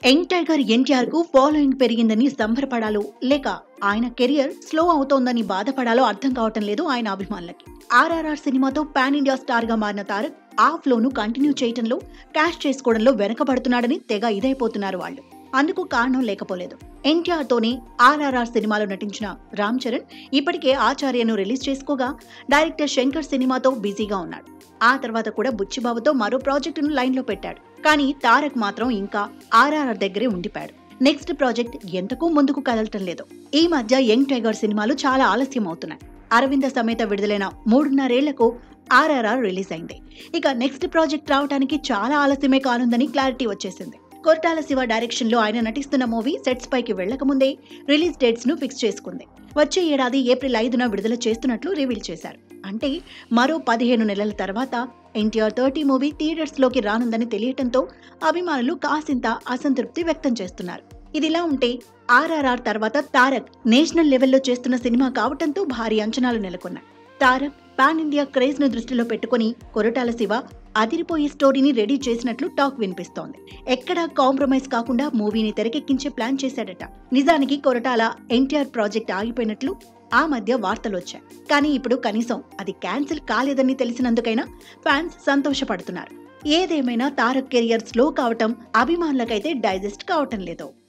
young tiger NTR కు following పెరిగిందని సంబరపడాలో లేక ఆయన కెరియర్ స్లో అవుతోందని బాధపడాలో అర్థం కావటం లేదు ఆయన అభిమానులకి ఆర్ఆర్ఆర్ సినిమాతో పాన్ ఇండియా స్టార్ గా మారిన తారక్ ఆ ఫ్లో ను కంటిన్యూ చేయటంలో క్యాష్ చేసుకోవడంలో వెనకబడుతున్నాడని తెగ ఇదైపోతున్నారు వాళ్ళు అందుకు కారణం లేకపోలేదు ఎన్టీఆర్ తోనే ఆర్ఆర్ఆర్ సినిమాలో నటించిన రామ్ చరణ్ ఇప్పటికే ఆచార్యను రిలీజ్ చేసుకోగా డైరెక్టర్ శంకర్ సినిమాతో బిజీగా ఉన్నాడు ఆ తర్వాత కూడా బుచ్చిబాబుతో మరో ప్రాజెక్టును లైన్లో పెట్టాడు కానీ తారక్ మాత్రం ఇంకా ఆర్ఆర్ఆర్ దగ్గరే ఉండిపోయాడు నెక్స్ట్ ప్రాజెక్ట్ ఎంతకు ముందుకు కదలటం లేదు ఈ మధ్య యంగ్ టైగర్ సినిమాలు చాలా ఆలస్యం అవుతున్నాయి అరవింద సమేత విడుదలైన మూడున్నరేళ్లకు ఆర్ఆర్ఆర్ రిలీజ్ అయింది ఇక నెక్స్ట్ ప్రాజెక్ట్ రావడానికి చాలా ఆలస్యమే కానుందని క్లారిటీ వచ్చేసింది కొరటాల శివ డైరెక్షన్ లో ఆయన నటిస్తున్న మూవీ సెట్స్ పైకి వెళ్లకముందే రిలీజ్ డేట్స్ ను ఫిక్స్ చేసుకుంది వచ్చే ఏడాది ఏప్రిల్ ఐదున విడుదల చేస్తున్నట్లు రివీల్ చేశారు అంటే మరో పదిహేను నెలల తర్వాత ఎన్టీఆర్ థర్టీ మూవీ థియేటర్స్ లోకి రానుందని తెలియటంతో అభిమానులు కాసింత అసంతృప్తి వ్యక్తం చేస్తున్నారు ఇదిలా ఉంటే ఆర్ఆర్ఆర్ తర్వాత తారక్ నేషనల్ లెవెల్లో చేస్తున్న సినిమా కావటంతో భారీ అంచనాలు నెలకొన్నాయి తారక్ పాన్ ఇండియా క్రేజ్ ను దృష్టిలో పెట్టుకుని కొరటాల శివ అదిరిపోయే స్టోరీని రెడీ చేసినట్లు టాక్ వినిపిస్తోంది ఎక్కడా కాంప్రమైజ్ కాకుండా మూవీని తెరకెక్కించే ప్లాన్ చేశాడట నిజానికి కొరటాల ఎన్టీఆర్ ప్రాజెక్ట్ ఆగిపోయినట్లు ఆ మధ్య వార్తలు వచ్చాయి కానీ ఇప్పుడు కనీసం అది క్యాన్సిల్ కాలేదని తెలిసినందుకైనా ఫ్యాన్స్ సంతోషపడుతున్నారు ఏదేమైనా తారక్ కెరియర్ స్లో కావటం అభిమానులకైతే డైజెస్ట్ కావటం లేదు